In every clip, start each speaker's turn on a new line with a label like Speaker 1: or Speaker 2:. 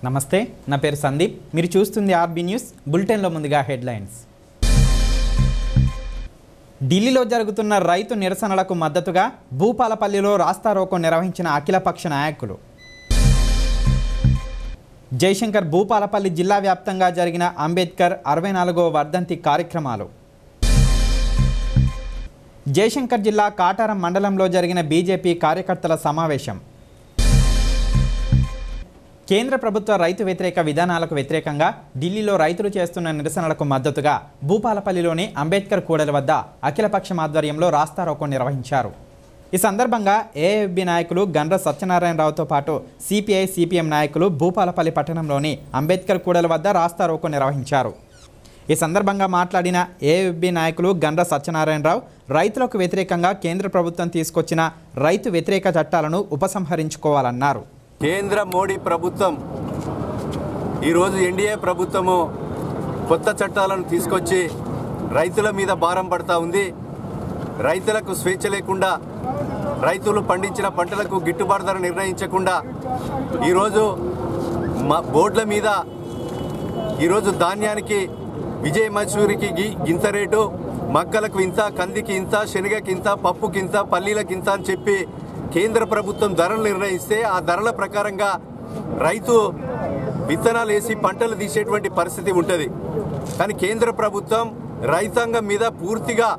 Speaker 1: నమస్తే నా పేరు సందీప్ మీరు చూస్తుంది ఆర్బీ న్యూస్ బులెటిన్లో ముందుగా హెడ్లైన్స్ ఢిల్లీలో జరుగుతున్న రైతు నిరసనలకు మద్దతుగా భూపాలపల్లిలో రాస్తారోకో నిర్వహించిన అఖిలపక్ష నాయకులు జయశంకర్ భూపాలపల్లి జిల్లా వ్యాప్తంగా జరిగిన అంబేద్కర్ అరవై నాలుగో వర్ధంతి కార్యక్రమాలు జయశంకర్ జిల్లా కాటారం మండలంలో జరిగిన బీజేపీ కార్యకర్తల సమావేశం కేంద్ర ప్రభుత్వ రైతు వ్యతిరేక విధానాలకు వ్యతిరేకంగా ఢిల్లీలో రైతులు చేస్తున్న నిరసనలకు మద్దతుగా భూపాలపల్లిలోని అంబేద్కర్ కూడలి వద్ద అఖిలపక్షం ఆధ్వర్యంలో రాస్తారోకో నిర్వహించారు ఈ సందర్భంగా ఏఎఫ్బి నాయకులు గండ్ర సత్యనారాయణరావుతో పాటు సిపిఐ సిపిఎం నాయకులు భూపాలపల్లి పట్టణంలోని అంబేద్కర్ కూడలి వద్ద రాస్తారోకో నిర్వహించారు ఈ సందర్భంగా మాట్లాడిన ఏఎఫ్బి నాయకులు గండ్ర సత్యనారాయణరావు రైతులకు వ్యతిరేకంగా కేంద్ర ప్రభుత్వం తీసుకొచ్చిన రైతు వ్యతిరేక చట్టాలను ఉపసంహరించుకోవాలన్నారు
Speaker 2: కేంద్ర మోడీ ప్రభుత్వం ఈరోజు ఎన్డీఏ ప్రభుత్వము కొత్త చట్టాలను తీసుకొచ్చి రైతుల మీద భారం పడతా ఉంది రైతులకు స్వేచ్ఛ లేకుండా రైతులు పండించిన పంటలకు గిట్టుబాటు ధర నిర్ణయించకుండా ఈరోజు మా బోర్డుల మీద ఈరోజు ధాన్యానికి విజయ మసూరికి గి- గింత రేటు మక్కలకు ఇంత కందికి ఇంత శనగకి ఇంత పప్పుకి ఇంత పల్లీలకి ఇంత అని చెప్పి కేంద్ర ప్రభుత్వం ధరలు నిర్ణయిస్తే ఆ ధరల ప్రకారంగా రైతు విత్తనాలు వేసి పంటలు తీసేటువంటి పరిస్థితి ఉంటుంది కానీ కేంద్ర ప్రభుత్వం రైతాంగం మీద పూర్తిగా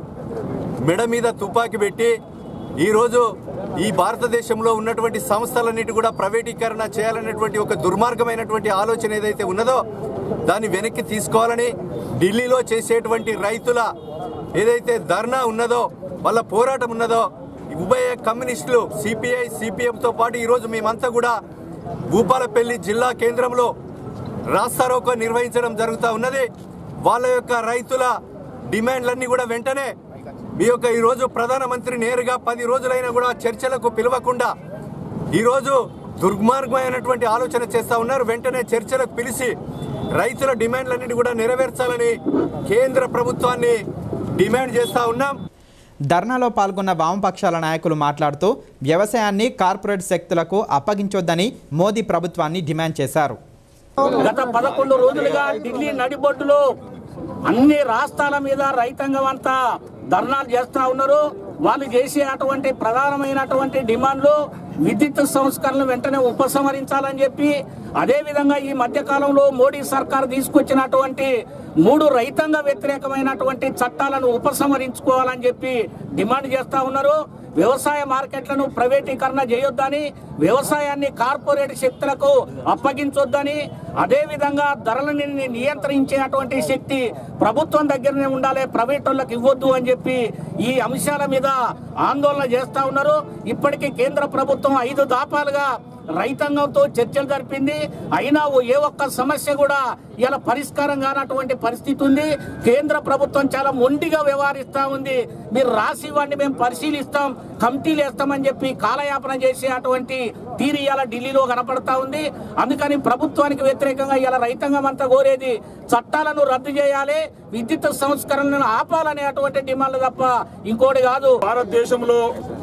Speaker 2: మెడ మీద తుపాకీ పెట్టి ఈరోజు ఈ భారతదేశంలో ఉన్నటువంటి సంస్థలన్నిటి కూడా ప్రైవేటీకరణ చేయాలనేటువంటి ఒక దుర్మార్గమైనటువంటి ఆలోచన ఏదైతే ఉన్నదో దాన్ని వెనక్కి తీసుకోవాలని ఢిల్లీలో చేసేటువంటి రైతుల ఏదైతే ధర్నా ఉన్నదో వాళ్ళ పోరాటం ఉన్నదో ఉభయ కమ్యూనిస్టులు సిపిఐ సిపిఎంతో పాటు ఈరోజు మేమంతా కూడా భూపాలపల్లి జిల్లా కేంద్రంలో రాస్తారోకో నిర్వహించడం జరుగుతూ ఉన్నది వాళ్ళ యొక్క రైతుల డిమాండ్లన్నీ కూడా వెంటనే మీ యొక్క ఈరోజు ప్రధానమంత్రి నేరుగా పది రోజులైనా కూడా చర్చలకు పిలవకుండా ఈరోజు దుర్మార్గమైనటువంటి ఆలోచన చేస్తా ఉన్నారు వెంటనే చర్చలకు పిలిచి రైతుల డిమాండ్లన్నిటి కూడా నెరవేర్చాలని కేంద్ర ప్రభుత్వాన్ని డిమాండ్ చేస్తా ఉన్నాం
Speaker 1: ధర్నాలో పాల్గొన్న వామపక్షాల నాయకులు మాట్లాడుతూ వ్యవసాయాన్ని కార్పొరేట్ శక్తులకు అప్పగించొద్దని మోదీ ప్రభుత్వాన్ని డిమాండ్ చేశారు
Speaker 3: గత పదకొండు రోజులుగా ఢిల్లీ నడిబొడ్డులో అన్ని రాష్ట్రాల మీద రైతాంగం అంతా ధర్నాలు చేస్తా ఉన్నారు వాళ్ళు చేసే అటువంటి ప్రధానమైనటువంటి డిమాండ్లు విద్యుత్ సంస్కరణలు వెంటనే ఉపసంహరించాలని చెప్పి అదే విధంగా ఈ మధ్య కాలంలో మోడీ సర్కార్ తీసుకొచ్చినటువంటి మూడు రైతాంగ వ్యతిరేకమైనటువంటి చట్టాలను ఉపసంహరించుకోవాలని చెప్పి డిమాండ్ చేస్తా ఉన్నారు వ్యవసాయ మార్కెట్లను ప్రైవేటీకరణ చేయొద్దని వ్యవసాయాన్ని కార్పొరేట్ శక్తులకు అప్పగించొద్దని అదే విధంగా ధరలని నియంత్రించేటువంటి శక్తి ప్రభుత్వం దగ్గరనే ఉండాలి ప్రైవేట్ వాళ్ళకి ఇవ్వద్దు అని చెప్పి ఈ అంశాల మీద ఆందోళన చేస్తా ఉన్నారు ఇప్పటికీ కేంద్ర ప్రభుత్వం ఐదు దాపాలుగా రైతాంగంతో చర్చలు జరిపింది అయినా ఓ ఏ ఒక్క సమస్య కూడా ఇలా పరిష్కారం కానటువంటి పరిస్థితి ఉంది కేంద్ర ప్రభుత్వం చాలా మొండిగా వ్యవహరిస్తా ఉంది మీరు రాసి ఇవ్వండి మేము పరిశీలిస్తాం కమిటీలు వేస్తామని చెప్పి కాలయాపన చేసే అటువంటి తీరు ఇవాళ ఢిల్లీలో కనపడతా ఉంది అందుకని ప్రభుత్వానికి వ్యతిరేకంగా ఇలా రైతాంగం అంతా కోరేది చట్టాలను రద్దు చేయాలి విద్యుత్ సంస్కరణలను ఆపాలనే అటువంటి డిమాండ్లు తప్ప ఇంకోటి కాదు
Speaker 4: భారతదేశంలో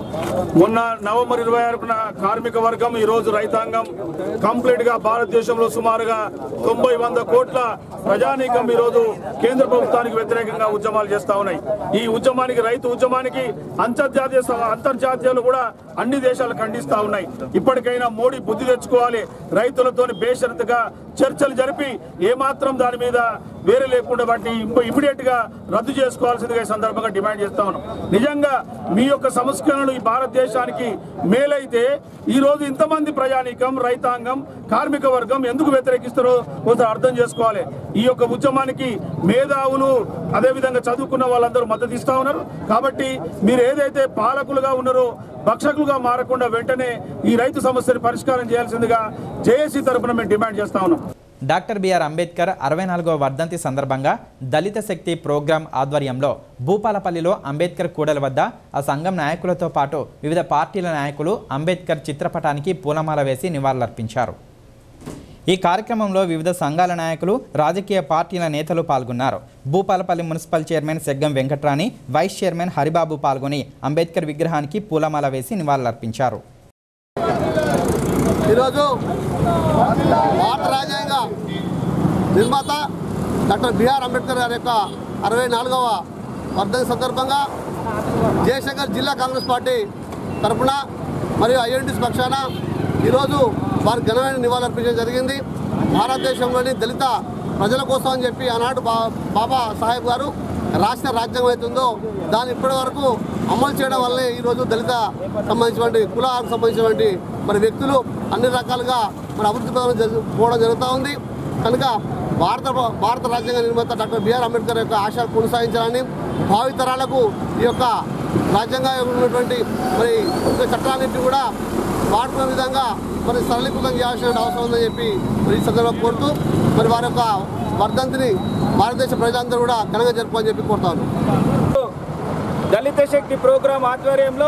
Speaker 4: మొన్న నవంబర్ ఇరవై ఆరున కార్మిక వర్గం ఈ రోజు రైతాంగం కంప్లీట్ గా భారతదేశంలో సుమారుగా తొంభై వంద కోట్ల ప్రజానీకం ఈ రోజు కేంద్ర ప్రభుత్వానికి వ్యతిరేకంగా ఉద్యమాలు చేస్తా ఉన్నాయి ఈ ఉద్యమానికి రైతు ఉద్యమానికి అంతర్జాతీయ స- అంతర్జాతీయాలు కూడా అన్ని దేశాలు ఖండిస్తా ఉన్నాయి ఇప్పటికైనా మోడీ బుద్ధి తెచ్చుకోవాలి రైతులతోని బేషరతుగా చర్చలు జరిపి ఏమాత్రం దాని మీద వేరే లేకుండా వాటిని ఇమ్మీడియట్ గా రద్దు చేసుకోవాల్సిందిగా ఈ సందర్భంగా డిమాండ్ చేస్తా ఉన్నాం నిజంగా మీ యొక్క సంస్కరణలు ఈ భారతదేశానికి మేలైతే ఈ రోజు ఇంతమంది ప్రజానీకం రైతాంగం కార్మిక వర్గం ఎందుకు వ్యతిరేకిస్తారో కొంత అర్థం చేసుకోవాలి ఈ యొక్క ఉద్యమానికి మేధావులు అదేవిధంగా చదువుకున్న వాళ్ళందరూ మద్దతు ఇస్తా ఉన్నారు కాబట్టి మీరు ఏదైతే పాలకులుగా ఉన్నారో భక్షకులుగా మారకుండా వెంటనే ఈ రైతు సమస్యను పరిష్కారం చేయాల్సిందిగా జేఏసీ తరపున మేము డిమాండ్ చేస్తా ఉన్నాం
Speaker 1: డాక్టర్ బిఆర్ అంబేద్కర్ అరవై నాలుగవ వర్ధంతి సందర్భంగా దళిత శక్తి ప్రోగ్రాం ఆధ్వర్యంలో భూపాలపల్లిలో అంబేద్కర్ కూడలి వద్ద ఆ సంఘం నాయకులతో పాటు వివిధ పార్టీల నాయకులు అంబేద్కర్ చిత్రపటానికి పూలమాల వేసి నివాళులర్పించారు ఈ కార్యక్రమంలో వివిధ సంఘాల నాయకులు రాజకీయ పార్టీల నేతలు పాల్గొన్నారు Bhupalpalli municipal chairman Seggam Venkatrani vice chairman Haribabu పాల్గొని అంబేద్కర్ విగ్రహానికి పూలమాల వేసి నివాళులర్పించారు
Speaker 5: ఈరోజు భారత రాజ్యాంగ నిర్మాత డాక్టర్ బిఆర్ అంబేద్కర్ గారి యొక్క అరవై నాలుగవ వర్ధంతి సందర్భంగా జయశంకర్ జిల్లా కాంగ్రెస్ పార్టీ తరఫున మరియు ఐఎన్టీస్ పక్షాన ఈరోజు వారి ఘనమైన నివాళులర్పించడం జరిగింది భారతదేశంలోని దళిత ప్రజల కోసం అని చెప్పి ఆనాడు బా బాబా సాహెబ్ గారు రాసిన రాజ్యాంగం అవుతుందో దాన్ని ఇప్పటి వరకు అమలు చేయడం వల్లే ఈరోజు దళిత సంబంధించినటువంటి కులాలకు సంబంధించినటువంటి మరి వ్యక్తులు అన్ని రకాలుగా మన అభివృద్ధి పదంలో జరుగు పోవడం జరుగుతూ ఉంది కనుక భారత భారత రాజ్యాంగ నిర్మాత డాక్టర్ బిఆర్ అంబేద్కర్ యొక్క ఆశ కొనసాగించాలని భావితరాలకు ఈ యొక్క రాజ్యాంగం ఉన్నటువంటి మరి ఈ చట్టాలన్నింటినీ కూడా వాడుకునే విధంగా మరి సరళీకృతం చేయాల్సిన అవసరం ఉందని చెప్పి మరి ఈ సందర్భంగా కోరుతూ మరి వారి యొక్క వర్ధంతిని భారతదేశ ప్రజలందరూ కూడా ఘనంగా జరుపుకోని చెప్పి కోరుతాను
Speaker 6: దళిత శక్తి ప్రోగ్రాం ఆధ్వర్యంలో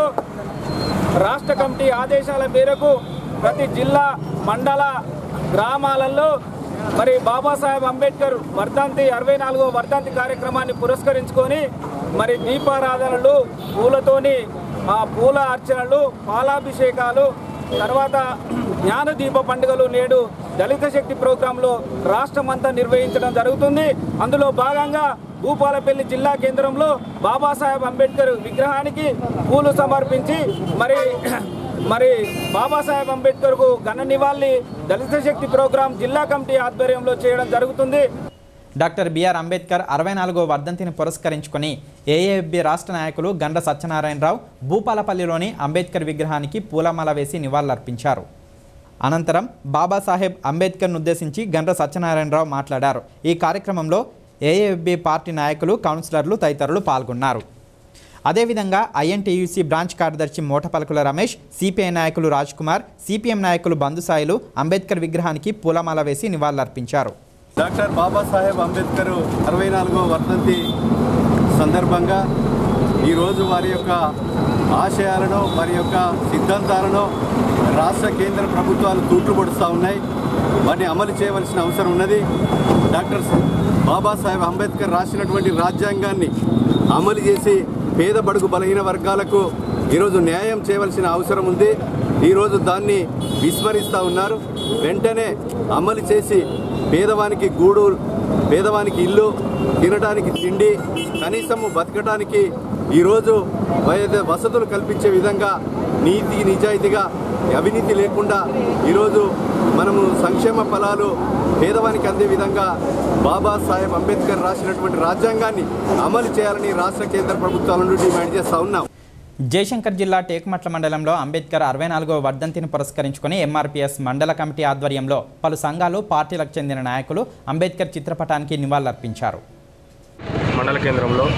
Speaker 6: రాష్ట్ర కమిటీ ఆదేశాల మేరకు ప్రతి జిల్లా మండల గ్రామాలలో మరి బాబాసాహెబ్ అంబేద్కర్ వర్ధంతి అరవై నాలుగో వర్ధంతి కార్యక్రమాన్ని పురస్కరించుకొని మరి దీపారాధనలు పూలతోని ఆ పూల అర్చనలు పాలాభిషేకాలు తర్వాత జ్ఞాన దీప పండుగలు నేడు దళిత శక్తి ప్రోగ్రాంలో రాష్ట్రమంతా నిర్వహించడం జరుగుతుంది అందులో భాగంగా భూపాలపల్లి జిల్లా కేంద్రంలో బాబాసాహెబ్ అంబేద్కర్ విగ్రహానికి పూలు సమర్పించి మరి మరి బాబాసాహెబ్ అంబేద్కర్కు ఘన నివాళి దళిత శక్తి ప్రోగ్రాం జిల్లా కమిటీ ఆధ్వర్యంలో చేయడం జరుగుతుంది
Speaker 1: డాక్టర్ బిఆర్ అంబేద్కర్ అరవై నాలుగో వర్ధంతిని పురస్కరించుకొని ఏఏఎఫ్బి రాష్ట్ర నాయకులు గండ్ర సత్యనారాయణరావు భూపాలపల్లిలోని అంబేద్కర్ విగ్రహానికి పూలమాల వేసి నివాళులర్పించారు అనంతరం బాబాసాహెబ్ అంబేద్కర్ను ఉద్దేశించి గండ్ర సత్యనారాయణరావు మాట్లాడారు ఈ కార్యక్రమంలో ఏఏఎఫ్బి పార్టీ నాయకులు కౌన్సిలర్లు తదితరులు పాల్గొన్నారు అదేవిధంగా ఐఎన్టీయూసీ బ్రాంచ్ కార్యదర్శి మోటపలకుల రమేష్ సిపిఐ నాయకులు రాజ్ కుమార్ సిపిఎం నాయకులు బంధుసాయిలు అంబేద్కర్ విగ్రహానికి పూలమాల వేసి నివాళులర్పించారు
Speaker 2: డాక్టర్ బాబాసాహెబ్ అంబేద్కర్ అరవై నాలుగో వర్ధంతి సందర్భంగా ఈరోజు వారి యొక్క ఆశయాలను వారి యొక్క సిద్ధాంతాలను రాష్ట్ర కేంద్ర ప్రభుత్వాలు తూట్లు పొడుస్తూ ఉన్నాయి వాటిని అమలు చేయవలసిన అవసరం ఉన్నది డాక్టర్ బాబాసాహెబ్ అంబేద్కర్ రాసినటువంటి రాజ్యాంగాన్ని అమలు చేసి పేద బడుగు బలహీన వర్గాలకు ఈరోజు న్యాయం చేయవలసిన అవసరం ఉంది ఈరోజు దాన్ని విస్మరిస్తూ ఉన్నారు వెంటనే అమలు చేసి పేదవానికి గూడు పేదవానికి ఇల్లు తినడానికి తిండి కనీసము బతకడానికి ఈరోజు వయ- వసతులు కల్పించే విధంగా నీతి నిజాయితీగా అవినీతి లేకుండా ఈరోజు మనము సంక్షేమ ఫలాలు పేదవానికి అందే విధంగా బాబాసాహెబ్ అంబేద్కర్ రాసినటువంటి రాజ్యాంగాన్ని అమలు చేయాలని రాష్ట్ర కేంద్ర ప్రభుత్వాల నుండి డిమాండ్ చేస్తూ ఉన్నాం
Speaker 1: జయశంకర్ జిల్లా టేకుమట్ల మండలంలో అంబేద్కర్ అరవై నాలుగో వర్ధంతిని పురస్కరించుకుని ఎంఆర్పీఎస్ మండల కమిటీ ఆధ్వర్యంలో పలు సంఘాలు పార్టీలకు చెందిన నాయకులు అంబేద్కర్ చిత్రపటానికి నివాళులర్పించారు
Speaker 7: మండల కేంద్రంలో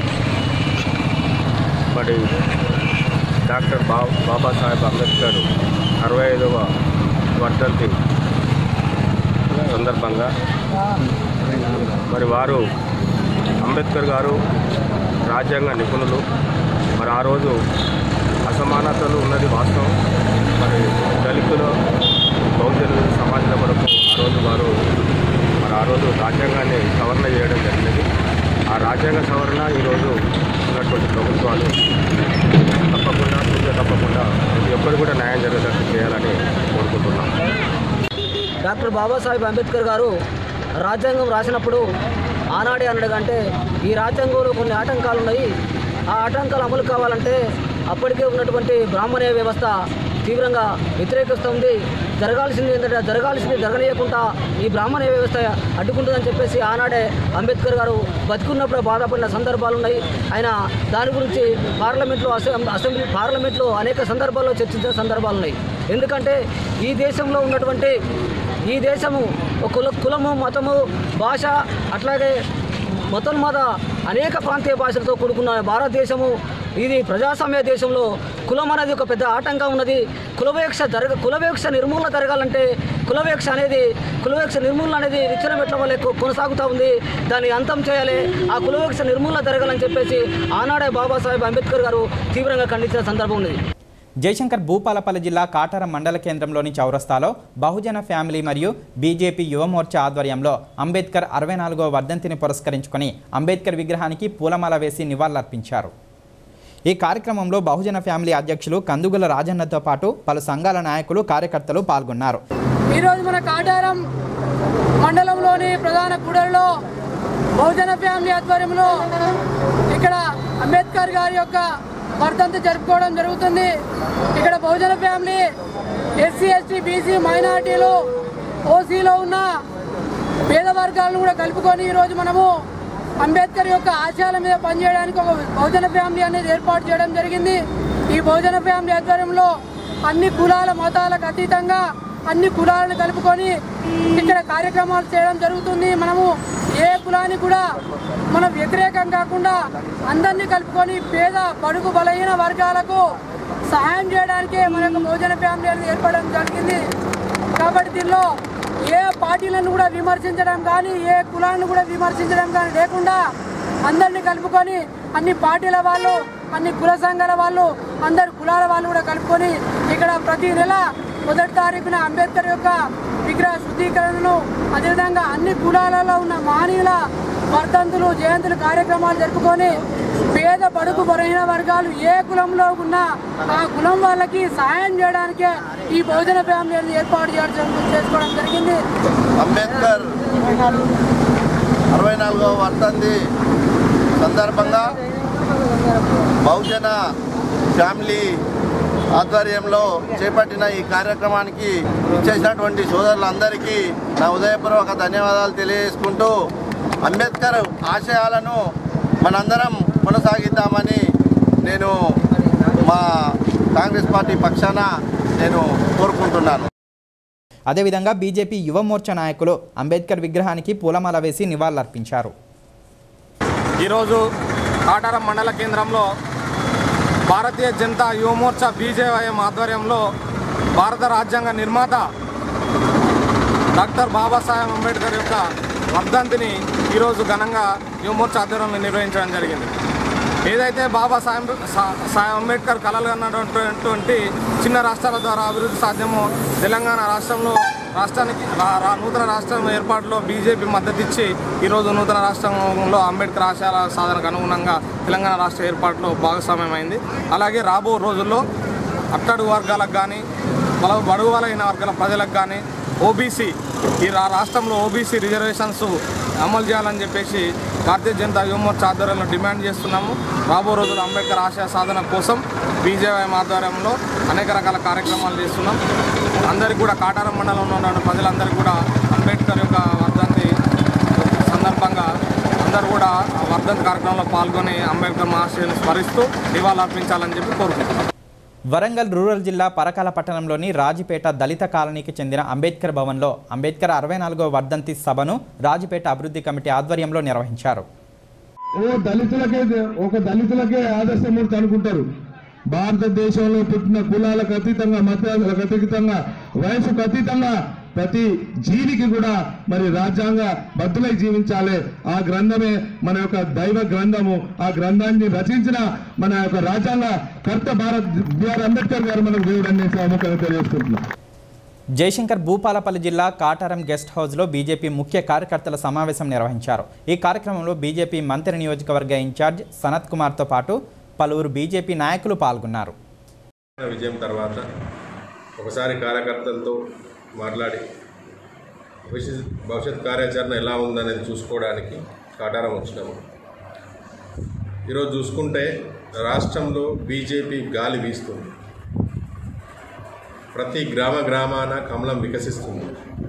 Speaker 7: మరి డాక్టర్ బా బాబాసాహెబ్ అంబేద్కర్ అరవై ఐదవ వర్ధంతి సందర్భంగా మరి వారు అంబేద్కర్ గారు రాజ్యాంగ నిపుణులు మరి ఆ రోజు అసమానతలు ఉన్నది వాస్తవం మరి దళితులు బహుజనులు సమాజం కొరకు ఆ రోజు వారు మరి ఆ రోజు రాజ్యాంగాన్ని సవరణ చేయడం జరిగినది ఆ రాజ్యాంగ సవరణ ఈరోజు ఉన్నటువంటి ప్రభుత్వాలు తప్పకుండా పూజ తప్పకుండా ప్రతి ఒక్కరు కూడా న్యాయం జరిగేటట్టు చేయాలని కోరుకుంటున్నాం
Speaker 8: డాక్టర్ బాబాసాహెబ్ అంబేద్కర్ గారు రాజ్యాంగం రాసినప్పుడు ఆనాడే అన్నాడు అంటే ఈ రాజ్యాంగంలో కొన్ని ఆటంకాలు ఉన్నాయి ఆ ఆటంకాలు అమలు కావాలంటే అప్పటికే ఉన్నటువంటి బ్రాహ్మణీయ వ్యవస్థ తీవ్రంగా వ్యతిరేకిస్తుంది జరగాల్సింది ఏంటంటే జరగాల్సింది జరగనీయకుండా ఈ బ్రాహ్మణీయ వ్యవస్థ అడ్డుకుంటుందని చెప్పేసి ఆనాడే అంబేద్కర్ గారు బతుకున్నప్పుడు బాధపడిన సందర్భాలు ఉన్నాయి ఆయన దాని గురించి పార్లమెంట్లో అసెం- అసెంబ్లీ పార్లమెంట్లో అనేక సందర్భాల్లో చర్చించిన సందర్భాలు ఉన్నాయి ఎందుకంటే ఈ దేశంలో ఉన్నటువంటి ఈ దేశము ఒక కుల కులము మతము భాష అట్లాగే మతోన్మాద అనేక ప్రాంతీయ భాషలతో కూడుకున్న భారతదేశము ఇది ప్రజాస్వామ్య దేశంలో కులం అనేది ఒక పెద్ద ఆటంకం ఉన్నది కులవేక్ష జరగ కులవేక్ష నిర్మూలన జరగాలంటే కులవేక్ష అనేది కులవేక్ష నిర్మూలన అనేది విచ్చలమెట్ల వల్ల కొ- కొనసాగుతూ ఉంది దాన్ని అంతం చేయాలి ఆ కులవేక్ష నిర్మూలన జరగాలని చెప్పేసి ఆనాడే బాబాసాహెబ్ అంబేద్కర్ గారు తీవ్రంగా ఖండించిన సందర్భం ఉన్నది
Speaker 1: జయశంకర్ భూపాలపల్లి జిల్లా కాటారం మండల కేంద్రంలోని చౌరస్తాలో బహుజన ఫ్యామిలీ మరియు బీజేపీ యువమోర్చా ఆధ్వర్యంలో అంబేద్కర్ అరవై నాలుగో వర్ధంతిని పురస్కరించుకొని అంబేద్కర్ విగ్రహానికి పూలమాల వేసి నివాళులర్పించారు ఈ కార్యక్రమంలో బహుజన ఫ్యామిలీ అధ్యక్షులు కందుగుల రాజన్నతో పాటు పలు సంఘాల నాయకులు కార్యకర్తలు పాల్గొన్నారు
Speaker 9: ఈరోజు మన కాటారం మండలంలోని ప్రధాన కూడల్లో బహుజన ఫ్యామిలీ ఆధ్వర్యంలో ఇక్కడ అంబేద్కర్ గారి యొక్క వర్ధంతి జరుపుకోవడం జరుగుతుంది ఇక్కడ Bahujana family SC ST BC మైనార్టీలు ఓసీలో ఉన్న పేద వర్గాలను కూడా కలుపుకొని ఈరోజు మనము అంబేద్కర్ యొక్క ఆశయాల మీద పనిచేయడానికి ఒక బహుజన ఫ్యామిలీ అనేది ఏర్పాటు చేయడం జరిగింది ఈ బహుజన ఫ్యామిలీ ఆధ్వర్యంలో అన్ని కులాల మతాలకు అతీతంగా అన్ని కులాలను కలుపుకొని ఇక్కడ కార్యక్రమాలు చేయడం జరుగుతుంది మనము ఏ కులానికి కూడా మనం వ్యతిరేకం కాకుండా అందరినీ కలుపుకొని పేద బడుగు బలహీన వర్గాలకు సహాయం చేయడానికే మన యొక్క బహుజన ఫ్యామిలీ అనేది ఏర్పడడం జరిగింది కాబట్టి దీనిలో ఏ పార్టీలను కూడా విమర్శించడం కానీ ఏ కులాలను కూడా విమర్శించడం కానీ లేకుండా అందరినీ కలుపుకొని అన్ని పార్టీల వాళ్ళు అన్ని కుల సంఘాల వాళ్ళు అందరు కులాల వాళ్ళు కూడా కలుపుకొని ఇక్కడ ప్రతి నెల మొదటి తారీఖున అంబేద్కర్ యొక్క విగ్రహ శుద్ధీకరణను అదేవిధంగా అన్ని కులాలలో ఉన్న మహనీయుల వర్ధంతులు జయంతులు కార్యక్రమాలు జరుపుకొని పేద బడుగు బలహీన వర్గాలు ఏ కులంలో ఉన్నా ఆ కులం వాళ్ళకి సహాయం చేయడానికే ఈ భోజన ఫ్యామిలీ అనేది ఏర్పాటు చేయడం చేసుకోవడం జరిగింది
Speaker 5: అంబేద్కర్ అరవై నాలుగవ వర్ధంతి సందర్భంగా బహుజన ఫ్యామిలీ ఆధ్వర్యంలో చేపట్టిన ఈ కార్యక్రమానికి ఇచ్చేసినటువంటి సోదరులందరికీ నా ఉదయపూర్వక ధన్యవాదాలు తెలియజేసుకుంటూ అంబేద్కర్ ఆశయాలను మనందరం కొనసాగిద్దామని నేను మా కాంగ్రెస్ పార్టీ పక్షాన నేను కోరుకుంటున్నాను
Speaker 1: అదేవిధంగా బీజేపీ యువ మోర్చా నాయకులు అంబేద్కర్ విగ్రహానికి పూలమాల వేసి నివాళులర్పించారు
Speaker 6: ఈరోజు కాటారం మండల కేంద్రంలో భారతీయ జనతా యువమోర్చా బీజేవైఎం ఆధ్వర్యంలో భారత రాజ్యాంగ నిర్మాత డాక్టర్ బాబాసాహెబ్ అంబేద్కర్ యొక్క వర్ధంతిని ఈరోజు ఘనంగా యువమోర్చా ఆధ్వర్యంలో నిర్వహించడం జరిగింది ఏదైతే బాబాసాహెబ్ సా- సాహెబ్ అంబేద్కర్ కలలు అన్నటువంటి చిన్న రాష్ట్రాల ద్వారా అభివృద్ధి సాధ్యమో తెలంగాణ రాష్ట్రంలో రాష్ట్రానికి రా- రా- నూతన రాష్ట్రం ఏర్పాటులో బీజేపీ మద్దతు ఇచ్చి ఈరోజు నూతన రాష్ట్రంలో అంబేద్కర్ ఆశయాల సాధనకు అనుగుణంగా తెలంగాణ రాష్ట్ర ఏర్పాటులో భాగస్వామ్యమైంది అలాగే రాబో రోజుల్లో అట్టడుగు వర్గాలకు కానీ బల బడుగు బలైన వర్గాల ప్రజలకు కానీ ఓబీసీ ఈ రా- రాష్ట్రంలో ఓబీసీ రిజర్వేషన్స్ అమలు చేయాలని చెప్పేసి భారతీయ జనతా యువమోర్చా ఆధ్వర్యంలో డిమాండ్ చేస్తున్నాము రాబో రోజుల్లో అంబేద్కర్ ఆశయ సాధన కోసం బీజేవైఎం ఆధ్వర్యంలో అనేక రకాల కార్యక్రమాలు చేస్తున్నాం అందరికీ కూడా కాటారం మండలంలో ఉన్న ప్రజలందరికీ కూడా అంబేద్కర్ యొక్క వర్ధంతి సందర్భంగా అందరూ కూడా ఆ వర్ధంతి కార్యక్రమంలో పాల్గొని అంబేద్కర్ మహాశయుని స్మరిస్తూ నివాళులర్పించాలని చెప్పి కోరుకుంటున్నాం
Speaker 1: వరంగల్ రూరల్ జిల్లా పరకాల పట్టణంలోని రాజిపేట దళిత కాలనీకి చెందిన అంబేద్కర్ భవన్లో అంబేద్కర్ అరవై నాలుగో వర్ధంతి సభను రాజిపేట అభివృద్ధి కమిటీ ఆధ్వర్యంలో నిర్వహించారు
Speaker 10: ఓ దళితులకే ఒక దళితులకే ఆదర్శమూర్తి అనుకుంటారు భారతదేశంలో పుట్టిన కులాలకు అతీతంగా మతాలకు అతీతంగా వయసుకు అతీతంగా ప్రతి జీవికి కూడా మరి రాజ్యాంగ బద్దులై జీవించాలి ఆ గ్రంథమే మన యొక్క దైవ గ్రంథము ఆ గ్రంథాన్ని రచించిన మన యొక్క రాజ్యాంగ కర్త భారత్ బిఆర్ అంబేద్కర్ గారు మనకు దేవుడు అనే సముఖంగా తెలియజేస్తున్నాం
Speaker 1: జయశంకర్ భూపాలపల్లి జిల్లా కాటారం గెస్ట్ హౌస్లో బీజేపీ ముఖ్య కార్యకర్తల సమావేశం నిర్వహించారు ఈ కార్యక్రమంలో బీజేపీ మంత్రి నియోజకవర్గ ఇన్ఛార్జ్ సనత్ కుమార్తో పాటు పలువురు బీజేపీ నాయకులు పాల్గొన్నారు
Speaker 11: విజయం తర్వాత ఒకసారి కార్యకర్తలతో మాట్లాడి భవిష్యత్ భవిష్యత్ కార్యాచరణ ఎలా ఉందనేది చూసుకోవడానికి కాటారం వచ్చినాము ఈరోజు చూసుకుంటే రాష్ట్రంలో బీజేపీ గాలి వీస్తుంది ప్రతి గ్రామ గ్రామాన కమలం వికసిస్తుంది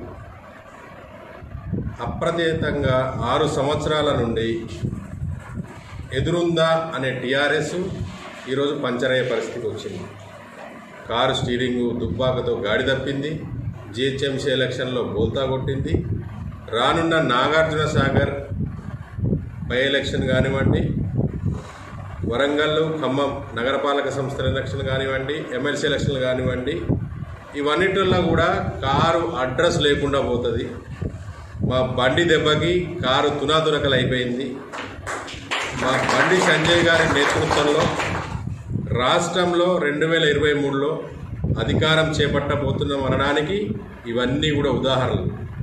Speaker 11: అప్రతితంగా ఆరు సంవత్సరాల నుండి ఎదురుందా అనే టీఆర్ఎస్ ఈరోజు పంచరయ్యే పరిస్థితికి వచ్చింది కారు స్టీరింగు దుబ్బాకతో గాడి తప్పింది జిహెచ్ఎంసీ ఎలక్షన్లో బోల్తా కొట్టింది రానున్న నాగార్జున సాగర్ బై ఎలక్షన్ కానివ్వండి వరంగల్ ఖమ్మం నగరపాలక సంస్థల ఎలక్షన్ కానివ్వండి ఎమ్మెల్సీ ఎలక్షన్లు కానివ్వండి ఇవన్నిటిల్లో కూడా కారు అడ్రస్ లేకుండా పోతుంది మా బండి దెబ్బకి కారు తునాతునకలు అయిపోయింది మా బండి సంజయ్ గారి నేతృత్వంలో రాష్ట్రంలో రెండు వేల ఇరవై మూడులో అధికారం చేపట్టబోతున్నాం అనడానికి ఇవన్నీ కూడా ఉదాహరణలు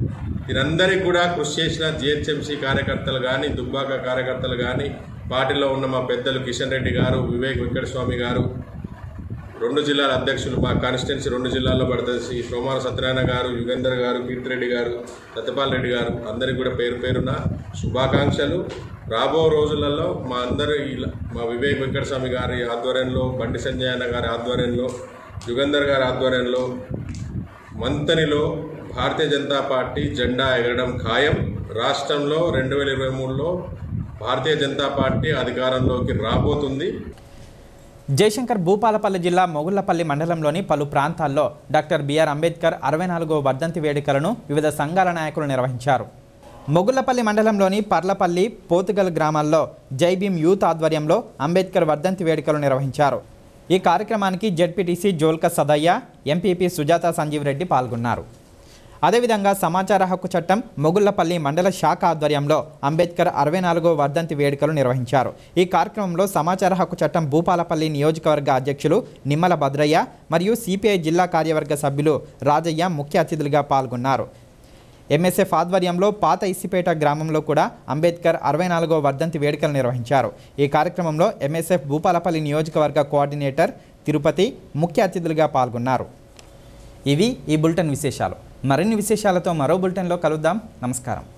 Speaker 11: దీనందరికీ కూడా కృషి చేసిన జిహెచ్ఎంసీ కార్యకర్తలు కానీ దుబ్బాక కార్యకర్తలు కానీ పార్టీలో ఉన్న మా పెద్దలు కిషన్ రెడ్డి గారు వివేక్ వెంకటస్వామి గారు రెండు జిల్లాల అధ్యక్షులు మా కాన్స్టిట్యున్సీ రెండు జిల్లాల్లో పడుతుంది శ్రీ సోమార సత్యనారాయణ గారు యుగేందర్ గారు కీర్తిరెడ్డి గారు సత్యపాల్ రెడ్డి గారు అందరికీ కూడా పేరు పేరున శుభాకాంక్షలు రాబో రోజులలో మా అందరి ఇలా- మా వివేక్ వెంకటస్వామి గారి ఆధ్వర్యంలో బండి సంజయ్ అన్న గారి ఆధ్వర్యంలో యుగంధర్ గారి ఆధ్వర్యంలో మంతనిలో భారతీయ జనతా పార్టీ జెండా ఎగరడం ఖాయం రాష్ట్రంలో రెండు వేల ఇరవై మూడులో భారతీయ జనతా పార్టీ అధికారంలోకి రాబోతుంది
Speaker 1: జయశంకర్ భూపాలపల్లి జిల్లా మొగుళ్లపల్లి మండలంలోని పలు ప్రాంతాల్లో డాక్టర్ బిఆర్ అంబేద్కర్ అరవై నాలుగో వర్ధంతి వేడుకలను వివిధ సంఘాల నాయకులు నిర్వహించారు మొగుళ్లపల్లి మండలంలోని పర్లపల్లి పోతుగల్ గ్రామాల్లో జై భీమ్ యూత్ ఆధ్వర్యంలో అంబేద్కర్ వర్ధంతి వేడుకలు నిర్వహించారు ఈ కార్యక్రమానికి జెడ్పీటీసీ జోల్క సదయ్య ఎంపీపీ సుజాత సంజీవ్ రెడ్డి పాల్గొన్నారు అదేవిధంగా సమాచార హక్కు చట్టం మొగుళ్లపల్లి మండల శాఖ ఆధ్వర్యంలో అంబేద్కర్ అరవై నాలుగో వర్ధంతి వేడుకలు నిర్వహించారు ఈ కార్యక్రమంలో సమాచార హక్కు చట్టం భూపాలపల్లి నియోజకవర్గ అధ్యక్షులు నిమ్మల భద్రయ్య మరియు సిపిఐ జిల్లా కార్యవర్గ సభ్యులు రాజయ్య ముఖ్య అతిథులుగా పాల్గొన్నారు ఎంఎస్ఎఫ్ ఆధ్వర్యంలో పాత ఇసిపేట గ్రామంలో కూడా అంబేద్కర్ అరవై నాలుగో వర్ధంతి వేడుకలు నిర్వహించారు ఈ కార్యక్రమంలో ఎంఎస్ఎఫ్ భూపాలపల్లి నియోజకవర్గ కోఆర్డినేటర్ తిరుపతి ముఖ్య అతిథులుగా పాల్గొన్నారు ఇవి ఈ బులెటిన్ విశేషాలు మరిన్ని విశేషాలతో మరో బులెటిన్లో కలుద్దాం నమస్కారం